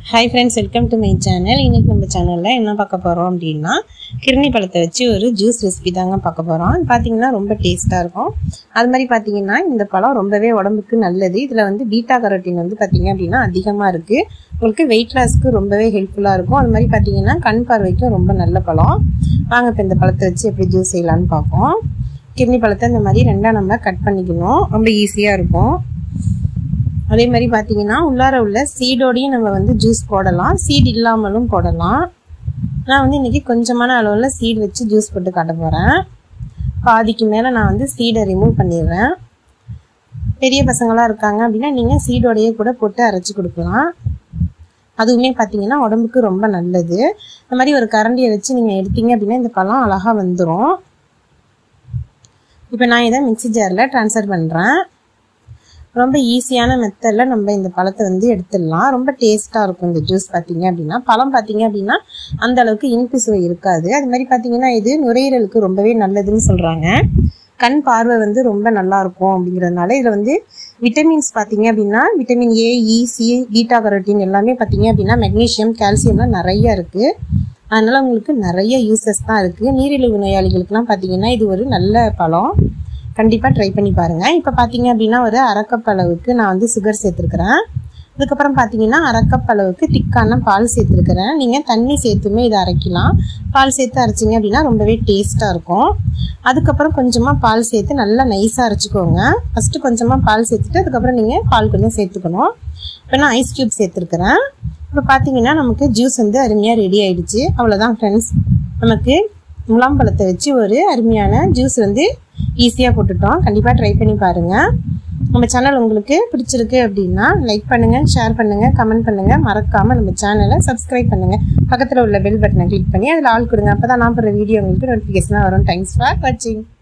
hi friends welcome to my channel இன்னைக்கு நம்ம சேனலில் என்ன பார்க்க போகிறோம் அப்படின்னா கிருணி பழத்தை வச்சு ஒரு ஜூஸ் ரெசிபி தாங்க பார்க்க போகிறோம் அது பார்த்தீங்கன்னா ரொம்ப டேஸ்ட்டாக இருக்கும் அது மாதிரி பார்த்தீங்கன்னா இந்த பழம் ரொம்பவே உடம்புக்கு நல்லது இதில் வந்து பீட்டா கரோட்டின் வந்து பார்த்தீங்க அப்படின்னா அதிகமாக இருக்குது உங்களுக்கு வெயிட் லாஸ்க்கு ரொம்பவே ஹெல்ப்ஃபுல்லாக இருக்கும் அது மாதிரி பார்த்தீங்கன்னா கண் பார்வைக்கும் ரொம்ப நல்ல பழம் வாங்க இப்போ இந்த பழத்தை வச்சு எப்படி ஜூஸ் செய்யலான்னு பார்ப்போம் கிருணி பழத்தை இந்த மாதிரி ரெண்டாக நம்ம கட் பண்ணிக்கணும் ரொம்ப ஈஸியாக இருக்கும் அதே மாதிரி பார்த்தீங்கன்னா உள்ளார உள்ள சீடோடையும் நம்ம வந்து ஜூஸ் போடலாம் சீட் இல்லாமலும் போடலாம் நான் வந்து இன்றைக்கி கொஞ்சமான அளவில் சீட் வச்சு ஜூஸ் போட்டு காட்ட போகிறேன் பாதிக்கு மேலே நான் வந்து சீடை ரிமூவ் பண்ணிடுறேன் பெரிய பசங்களாம் இருக்காங்க அப்படின்னா நீங்கள் சீடோடையே கூட போட்டு அரைச்சி கொடுக்கலாம் அதுவுமே பார்த்தீங்கன்னா உடம்புக்கு ரொம்ப நல்லது இந்த மாதிரி ஒரு கரண்டியை வச்சு நீங்கள் எடுத்தீங்க அப்படின்னா இந்த பழம் அழகாக வந்துடும் இப்போ நான் இதை மிக்சி ஜாரில் ட்ரான்ஸ்ஃபர் பண்ணுறேன் ரொம்ப ஈஸியான மெத்தடில் நம்ம இந்த பழத்தை வந்து எடுத்துடலாம் ரொம்ப டேஸ்ட்டாக இருக்கும் இந்த ஜூஸ் பார்த்தீங்க அப்படின்னா பழம் பார்த்தீங்க அப்படின்னா அந்த அளவுக்கு இனிப்பு சுவை இருக்காது அது மாதிரி பார்த்தீங்கன்னா இது நுரையீரலுக்கு ரொம்பவே நல்லதுன்னு சொல்கிறாங்க கண் பார்வை வந்து ரொம்ப நல்லா இருக்கும் அப்படிங்கிறதுனால இதில் வந்து விட்டமின்ஸ் பார்த்தீங்க அப்படின்னா vitamin A E C beta carotene எல்லாமே பார்த்தீங்க அப்படின்னா மெக்னீஷியம் கால்சியம்லாம் நிறைய இருக்குது அதனால் உங்களுக்கு நிறைய யூசஸ் தான் இருக்குது நீரிழிவு நோயாளிகளுக்கெல்லாம் பார்த்தீங்கன்னா இது ஒரு நல்ல பழம் கண்டிப்பாக ட்ரை பண்ணி பாருங்கள் இப்போ பார்த்தீங்க அப்படின்னா ஒரு அரைக்கப் அளவுக்கு நான் வந்து சுகர் சேர்த்துருக்குறேன் அதுக்கப்புறம் பார்த்தீங்கன்னா அரைக்கப் அளவுக்கு திக்கான பால் சேர்த்துருக்குறேன் நீங்கள் தண்ணி சேர்த்துமே இதை அரைக்கலாம் பால் சேர்த்து அரைச்சிங்க அப்படின்னா ரொம்பவே டேஸ்ட்டாக இருக்கும் அதுக்கப்புறம் கொஞ்சமாக பால் சேர்த்து நல்லா நைஸாக அரைச்சிக்கோங்க ஃபஸ்ட்டு கொஞ்சமாக பால் சேர்த்துட்டு அதுக்கப்புறம் நீங்கள் பால் கொஞ்சம் சேர்த்துக்கணும் இப்போ நான் ஐஸ் க்யூப் சேர்த்துருக்குறேன் இப்போ பார்த்தீங்கன்னா நமக்கு ஜூஸ் வந்து அருமையாக ரெடி ஆயிடுச்சு அவ்வளோதான் ஃப்ரெண்ட்ஸ் நமக்கு முலாம்பழத்தை வச்சு ஒரு அருமையான ஜூஸ் வந்து ஈஸியாக போட்டுட்டோம் கண்டிப்பாக ட்ரை பண்ணி பாருங்கள் நம்ம சேனல் உங்களுக்கு பிடிச்சிருக்கு அப்படின்னா லைக் பண்ணுங்கள் ஷேர் பண்ணுங்கள் கமெண்ட் பண்ணுங்கள் மறக்காமல் நம்ம சேனலை சப்ஸ்கிரைப் பண்ணுங்கள் பக்கத்தில் உள்ள பெல் பட்டனை கிளிக் பண்ணி அதில் ஆள் கொடுங்க அப்போ தான் நான் போகிற வீடியோ உங்களுக்கு நோட்டிஃபிகேஷனாக வரும் தேங்க்ஸ் ஃபார் வாட்சிங்